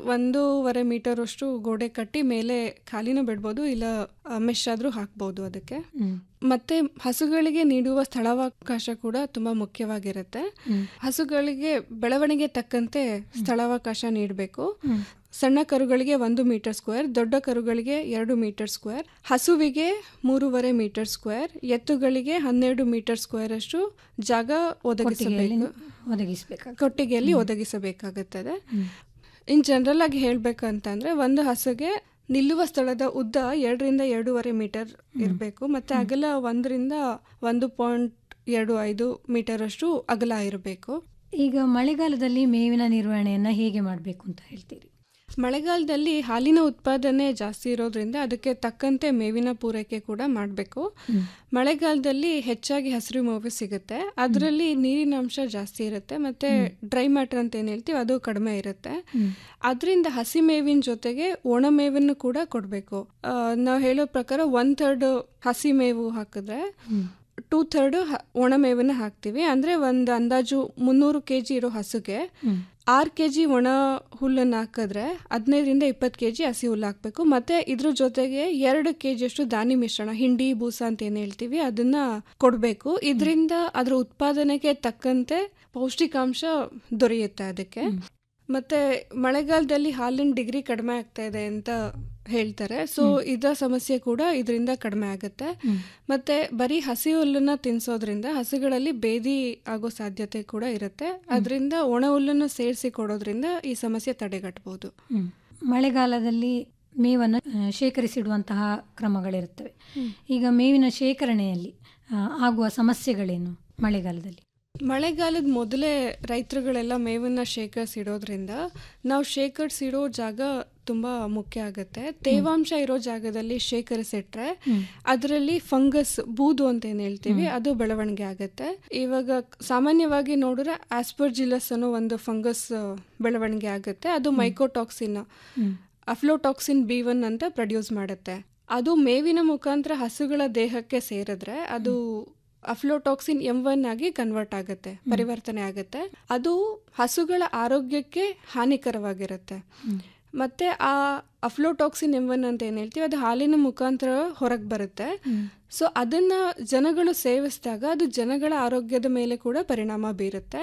ಒಂದೂವರೆ ಮೀಟರ್ ಅಷ್ಟು ಗೋಡೆ ಕಟ್ಟಿ ಮೇಲೆ ಖಾಲಿನೂ ಬಿಡ್ಬೋದು ಇಲ್ಲ ಮೆಶ್ ಆದ್ರೂ ಹಾಕ್ಬೋದು ಅದಕ್ಕೆ ಹ್ಮ್. ಮತ್ತೆ ಹಸುಗಳಿಗೆ ನೀಡುವ ಸ್ಥಳಾವಕಾಶ ಕೂಡ ತುಂಬಾ ಮುಖ್ಯವಾಗಿರುತ್ತೆ ಹ್ಮ್. ಹಸುಗಳಿಗೆ ಬೆಳವಣಿಗೆ ತಕ್ಕಂತೆ ಸ್ಥಳಾವಕಾಶ ನೀಡಬೇಕು ಹ್ಮ್. ಸಣ್ಣ ಕರುಗಳಿಗೆ ಒಂದು ಮೀಟರ್ ಸ್ಕ್ವೇರ್ ದೊಡ್ಡ ಕರುಗಳಿಗೆ ಎರಡು ಮೀಟರ್ ಸ್ಕ್ವೇರ್ ಹಸುವಿಗೆ ಮೂರುವರೆ ಮೀಟರ್ ಸ್ಕ್ವೇರ್ ಎತ್ತುಗಳಿಗೆ ಹನ್ನೆರಡು ಮೀಟರ್ ಸ್ಕ್ವೇರ್ ಅಷ್ಟು ಜಾಗ ಕೊಟ್ಟಿಗೆಯಲ್ಲಿ ಒದಗಿಸಬೇಕು ಒದಗಿಸ್ಬೇಕಾಗ್ತದೆ ಕೊಟ್ಟಿಗೆಯಲ್ಲಿ ಒದಗಿಸಬೇಕಾಗುತ್ತದೆ ಹ್ಮ್. ಇನ್ ಜನರಲ್ ಆಗಿ ಹೇಳ್ಬೇಕಂತಂದ್ರೆ ಒಂದು ಹಸುಗೆ ನಿಲ್ಲುವ ಸ್ಥಳದ ಉದ್ದ ಎರಡರಿಂದ ಎರಡೂವರೆ ಮೀಟರ್ ಇರಬೇಕು ಮತ್ತೆ ಅಗಲ ಒಂದರಿಂದ ಒಂದು ಪಾಯಿಂಟ್ ಎರಡು ಐದು ಮೀಟರ್ ಅಷ್ಟು ಅಗಲ ಇರಬೇಕು ಈಗ ಮಳೆಗಾಲದಲ್ಲಿ ಮೇವಿನ ನಿರ್ವಹಣೆಯನ್ನ ಹೇಗೆ ಮಾಡಬೇಕು ಅಂತ ಹೇಳ್ತೀರಿ ಮಳೆಗಾಲದಲ್ಲಿ ಹಾಲಿನ ಉತ್ಪಾದನೆ ಜಾಸ್ತಿ ಇರೋದ್ರಿಂದ ಅದಕ್ಕೆ ತಕ್ಕಂತೆ ಮೇವಿನ ಪೂರೈಕೆ ಕೂಡ ಮಾಡಬೇಕು ಹ್ಮ್. ಮಳೆಗಾಲದಲ್ಲಿ ಹೆಚ್ಚಾಗಿ ಹಸಿರು ಮೇವು ಸಿಗುತ್ತೆ ಅದರಲ್ಲಿ ನೀರಿನ ಅಂಶ ಜಾಸ್ತಿ ಇರುತ್ತೆ ಮತ್ತೆ ಡ್ರೈ ಮ್ಯಾಟರ್ ಅಂತ ಏನ್ ಹೇಳ್ತೀವಿ ಅದು ಕಡಿಮೆ ಇರುತ್ತೆ ಹ್ಮ್. ಅದರಿಂದ ಹಸಿ ಮೇವಿನ ಜೊತೆಗೆ ಒಣ ಮೇವನ್ನು ಕೂಡ ಕೊಡಬೇಕು ನಾವು ಹೇಳೋ ಪ್ರಕಾರ ಒನ್ ಥರ್ಡ್ ಹಸಿ ಮೇವು ಹಾಕಿದ್ರೆ ಹ್ಮ್. ಟೂ ಥರ್ಡ್ ಒಣ ಮೇವನ್ನ ಹಾಕ್ತೀವಿ ಅಂದ್ರೆ ಒಂದು ಅಂದಾಜು ಮುನ್ನೂರು ಕೆ ಜಿ ಇರೋ ಹಸುಗೆ ಹ್ಮ್. ಆರು ಕೆ ಜಿ ಒಣ ಹುಲ್ಲನ್ನು ಹಾಕಿದ್ರೆ ಹದಿನೈದರಿಂದ ಇಪ್ಪತ್ತು ಕೆ ಜಿ ಹಸಿ ಹುಲ್ಲು ಹಾಕಬೇಕು ಮತ್ತು ಇದ್ರ ಜೊತೆಗೆ ಎರಡು ಕೆ ಜಿಯಷ್ಟು ದಾನಿ ಮಿಶ್ರಣ ಹಿಂಡಿ ಬೂಸ ಅಂತ ಏನು ಹೇಳ್ತೀವಿ ಅದನ್ನ ಕೊಡಬೇಕು ಇದರಿಂದ ಅದರ ಉತ್ಪಾದನೆಗೆ ತಕ್ಕಂತೆ ಪೌಷ್ಟಿಕಾಂಶ ದೊರೆಯುತ್ತೆ ಅದಕ್ಕೆ ಮತ್ತೆ ಮಳೆಗಾಲದಲ್ಲಿ ಹಾಲಿನ ಡಿಗ್ರಿ ಕಡಿಮೆ ಆಗ್ತಾ ಇದೆ ಅಂತ ಹೇಳ್ತಾರೆ ಸೊ ಇದರ ಸಮಸ್ಯೆ ಕೂಡ ಇದರಿಂದ ಕಡಿಮೆ ಆಗುತ್ತೆ ಹ್ಮ್. ಮತ್ತೆ ಬರೀ ಹಸಿ ಹುಲ್ಲನ್ನ ತಿನ್ಸೋದ್ರಿಂದ ಹಸುಗಳಲ್ಲಿ ಬೇದಿ ಆಗೋ ಸಾಧ್ಯತೆ ಕೂಡ ಇರುತ್ತೆ ಅದರಿಂದ ಒಣ ಹುಲ್ಲನ್ನು ಸೇರಿಸಿ ಕೊಡೋದ್ರಿಂದ ಈ ಸಮಸ್ಯೆ ತಡೆಗಟ್ಟಬಹುದು ಹ್ಮ್. ಮಳೆಗಾಲದಲ್ಲಿ ಮೇವನ್ನು ಆ, ಶೇಖರಿಸಿಡುವಂತಹ ಕ್ರಮಗಳಿರುತ್ತವೆ ಈಗ ಮೇವಿನ ಶೇಖರಣೆಯಲ್ಲಿ ಆ, ಆಗುವ ಸಮಸ್ಯೆಗಳೇನು ಮಳೆಗಾಲದಲ್ಲಿ ಮಳೆಗಾಲದ ಮೊದಲೇ ರೈತರುಗಳೆಲ್ಲ ಮೇವನ್ನ ಶೇಖರಿಸಿಡೋದ್ರಿಂದ ನಾವು ಶೇಖರಿಸಿಡೋ ಜಾಗ ತುಂಬಾ ಮುಖ್ಯ ಆಗುತ್ತೆ ತೇವಾಂಶ ಇರೋ ಜಾಗದಲ್ಲಿ ಶೇಖರಿಸಿಟ್ರೆ ಅದರಲ್ಲಿ ಫಂಗಸ್ ಬೂದು ಅಂತ ಏನ್ ಹೇಳ್ತೀವಿ ಅದು ಬೆಳವಣಿಗೆ ಆಗುತ್ತೆ ಇವಾಗ ಸಾಮಾನ್ಯವಾಗಿ ನೋಡಿದ್ರೆ ಆಸ್ಪರ್ಜಿಲಸ್ ಅನ್ನೋ ಒಂದು ಫಂಗಸ್ ಬೆಳವಣಿಗೆ ಆಗುತ್ತೆ ಅದು ಮೈಕೋಟಾಕ್ಸಿನ್ ಅಫ್ಲೋಟಾಕ್ಸಿನ್ ಬಿ ಒನ್ ಅಂತ ಪ್ರೊಡ್ಯೂಸ್ ಮಾಡುತ್ತೆ ಅದು ಮೇವಿನ ಮುಖಾಂತರ ಹಸುಗಳ ದೇಹಕ್ಕೆ ಸೇರಿದ್ರೆ ಅದು ಅಫ್ಲೋಟಾಕ್ಸಿನ್ ಎಂ ಒನ್ ಆಗಿ ಕನ್ವರ್ಟ್ ಆಗುತ್ತೆ ಪರಿವರ್ತನೆ ಆಗುತ್ತೆ ಅದು ಹಸುಗಳ ಆರೋಗ್ಯಕ್ಕೆ ಹಾನಿಕರವಾಗಿರುತ್ತೆ ಮತ್ತೆ ಆ ಅಫ್ಲೋಟಾಕ್ಸಿನ್ ಎಂ ಒನ್ ಅಂತ ಏನ್ ಹೇಳ್ತೀವಿ ಅದು ಹಾಲಿನ ಮುಖಾಂತರ ಹೊರಗೆ ಬರುತ್ತೆ ಸೊ ಅದನ್ನ ಜನಗಳು ಸೇವಿಸಿದಾಗ ಅದು ಜನಗಳ ಆರೋಗ್ಯದ ಮೇಲೆ ಕೂಡ ಪರಿಣಾಮ ಬೀರುತ್ತೆ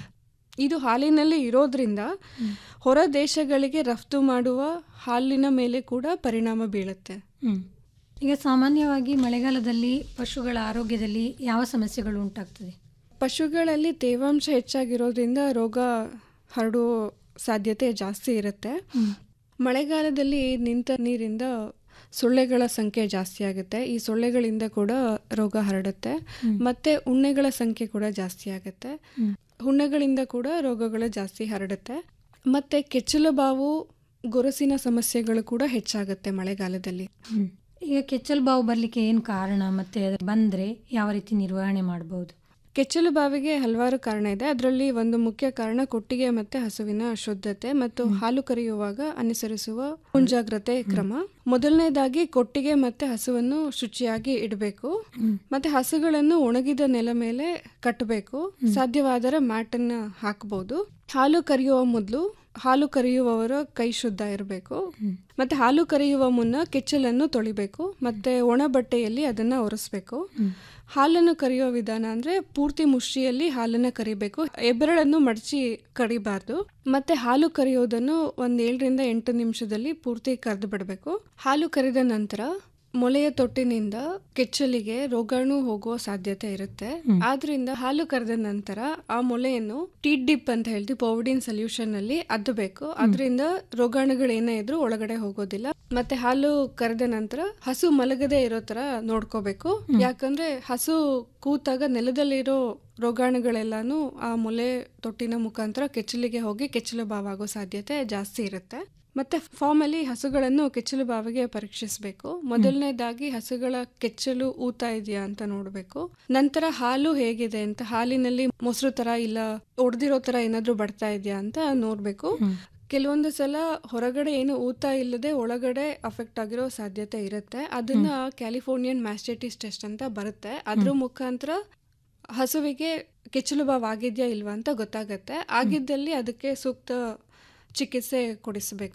ಇದು ಹಾಲಿನಲ್ಲಿ ಇರೋದ್ರಿಂದ ಹೊರ ದೇಶಗಳಿಗೆ ರಫ್ತು ಮಾಡುವ ಹಾಲಿನ ಮೇಲೆ ಕೂಡ ಪರಿಣಾಮ ಬೀಳುತ್ತೆ ಹ್ಮ್. ಈಗ ಸಾಮಾನ್ಯವಾಗಿ ಮಳೆಗಾಲದಲ್ಲಿ ಪಶುಗಳ ಆರೋಗ್ಯದಲ್ಲಿ ಯಾವ ಸಮಸ್ಯೆಗಳು ಉಂಟಾಗ್ತದೆ ಪಶುಗಳಲ್ಲಿ ತೇವಾಂಶ ಹೆಚ್ಚಾಗಿರೋದ್ರಿಂದ ರೋಗ ಹರಡುವ ಸಾಧ್ಯತೆ ಜಾಸ್ತಿ ಇರುತ್ತೆ ಮಳೆಗಾಲದಲ್ಲಿ ನಿಂತ ನೀರಿಂದ ಸೊಳ್ಳೆಗಳ ಸಂಖ್ಯೆ ಜಾಸ್ತಿ ಆಗುತ್ತೆ ಈ ಸೊಳ್ಳೆಗಳಿಂದ ಕೂಡ ರೋಗ ಹರಡುತ್ತೆ ಮತ್ತೆ ಉಣ್ಣೆಗಳ ಸಂಖ್ಯೆ ಕೂಡ ಜಾಸ್ತಿ ಆಗುತ್ತೆ ಹುಣ್ಣೆಗಳಿಂದ ಕೂಡ ರೋಗಗಳು ಜಾಸ್ತಿ ಹರಡುತ್ತೆ ಮತ್ತೆ ಕೆಚ್ಚಲು ಬಾವು ಗೊರಸಿನ ಸಮಸ್ಯೆಗಳು ಕೂಡ ಹೆಚ್ಚಾಗುತ್ತೆ ಮಳೆಗಾಲದಲ್ಲಿ ಹ್ಮ್. ಈಗ ಕೆಚ್ಚಲು ಬಾವು ಬರ್ಲಿಕ್ಕೆ ಏನು ಕಾರಣ ಮತ್ತೆ ಅದು ಬಂದ್ರೆ ಯಾವ ರೀತಿ ನಿರ್ವಹಣೆ ಮಾಡಬಹುದು ಕೆಚ್ಚಲು ಬಾವಿಗೆ ಹಲವಾರು ಕಾರಣ ಇದೆ ಅದರಲ್ಲಿ ಒಂದು ಮುಖ್ಯ ಕಾರಣ ಕೊಟ್ಟಿಗೆ ಮತ್ತೆ ಹಸುವಿನ ಶುದ್ಧತೆ ಮತ್ತು ಹಾಲು ಕರೆಯುವಾಗ ಅನುಸರಿಸುವ ಮುಂಜಾಗ್ರತೆ ಕ್ರಮ ಮೊದಲನೇದಾಗಿ ಕೊಟ್ಟಿಗೆ ಮತ್ತೆ ಹಸುವನ್ನು ಶುಚಿಯಾಗಿ ಇಡಬೇಕು ಮತ್ತೆ ಹಸುಗಳನ್ನು ಒಣಗಿದ ನೆಲ ಮೇಲೆ ಕಟ್ಟಬೇಕು ಸಾಧ್ಯವಾದರೆ ಮ್ಯಾಟ್ ಅನ್ನ ಹಾಕಬಹುದು ಹಾಲು ಕರೆಯುವ ಮೊದಲು ಹಾಲು ಕರೆಯುವವರ ಕೈ ಶುದ್ಧ ಇರಬೇಕು ಮತ್ತೆ ಹಾಲು ಕರೆಯುವ ಮುನ್ನ ಕೆಚ್ಚಲನ್ನು ತೊಳಿಬೇಕು ಮತ್ತೆ ಒಣ ಬಟ್ಟೆಯಲ್ಲಿ ಅದನ್ನ ಒರೆಸ್ಬೇಕು ಹಾಲನ್ನು ಕರೆಯೋ ವಿಧಾನ ಅಂದ್ರೆ ಪೂರ್ತಿ ಮುಷ್ಟಿಯಲ್ಲಿ ಹಾಲನ್ನ ಕರಿಬೇಕು ಎಬ್ಬೆರಳನ್ನು ಮಡಚಿ ಕರಿಬಾರ್ದು ಮತ್ತೆ ಹಾಲು ಕರೆಯೋದನ್ನು ಒಂದ್ ಏಳರಿಂದ ಎಂಟು ನಿಮಿಷದಲ್ಲಿ ಪೂರ್ತಿ ಕರೆದು ಬಿಡಬೇಕು ಹಾಲು ಕರೆದ ನಂತರ ಮೊಲೆಯ ತೊಟ್ಟಿನಿಂದ ಕೆಚ್ಚಲಿಗೆ ರೋಗಾಣು ಹೋಗುವ ಸಾಧ್ಯತೆ ಇರುತ್ತೆ ಆದ್ರಿಂದ ಹಾಲು ಕರೆದ ನಂತರ ಆ ಮೊಲೆಯನ್ನು ಟೀಟ್ ಡಿಪ್ ಅಂತ ಹೇಳ್ತೀವಿ ಪೌಡಿನ್ ಸೊಲ್ಯೂಷನ್ ಅಲ್ಲಿ ಅದ್ದಬೇಕು ಅದರಿಂದ ರೋಗಾಣುಗಳೇನೇ ಇದ್ರೂ ಒಳಗಡೆ ಹೋಗೋದಿಲ್ಲ ಮತ್ತೆ ಹಾಲು ಕರೆದ ನಂತರ ಹಸು ಮಲಗದೆ ಇರೋ ತರ ನೋಡ್ಕೋಬೇಕು ಯಾಕಂದ್ರೆ ಹಸು ಕೂತಾಗ ನೆಲದಲ್ಲಿರೋ ರೋಗಾಣುಗಳೆಲ್ಲಾನು ಆ ಮೊಲೆ ತೊಟ್ಟಿನ ಮುಖಾಂತರ ಕೆಚ್ಚಲಿಗೆ ಹೋಗಿ ಕೆಚ್ಚಲು ಬಾವಾಗೋ ಸಾಧ್ಯತೆ ಜಾಸ್ತಿ ಇರುತ್ತೆ ಮತ್ತೆ ಫಾರ್ಮ್ ಅಲ್ಲಿ ಹಸುಗಳನ್ನು ಕೆಚ್ಚಲು ಬಾವಿಗೆ ಪರೀಕ್ಷಿಸಬೇಕು ಮೊದಲನೇದಾಗಿ ಹಸುಗಳ ಕೆಚ್ಚಲು ಊತ ಇದೆಯಾ ಅಂತ ನೋಡಬೇಕು ನಂತರ ಹಾಲು ಹೇಗಿದೆ ಅಂತ ಹಾಲಿನಲ್ಲಿ ಮೊಸರು ತರ ಇಲ್ಲ ಒಡೆದಿರೋ ತರ ಏನಾದ್ರೂ ಬರ್ತಾ ಇದೆಯಾ ಅಂತ ನೋಡ್ಬೇಕು ಕೆಲವೊಂದು ಸಲ ಹೊರಗಡೆ ಏನು ಊತ ಇಲ್ಲದೆ ಒಳಗಡೆ ಅಫೆಕ್ಟ್ ಆಗಿರೋ ಸಾಧ್ಯತೆ ಇರುತ್ತೆ ಅದನ್ನ ಕ್ಯಾಲಿಫೋರ್ನಿಯನ್ ಮ್ಯಾಸ್ಟೈಟಿಸ್ ಟೆಸ್ಟ್ ಅಂತ ಬರುತ್ತೆ ಅದ್ರ ಮುಖಾಂತರ ಹಸುವಿಗೆ ಕೆಚ್ಚಲು ಬಾವು ಆಗಿದ್ಯಾ ಇಲ್ವಾ ಅಂತ ಗೊತ್ತಾಗತ್ತೆ ಆಗಿದ್ದಲ್ಲಿ ಅದಕ್ಕೆ ಸೂಕ್ತ ಚಿಕಿತ್ಸೆ ಕೊಡಿಸಬೇಕು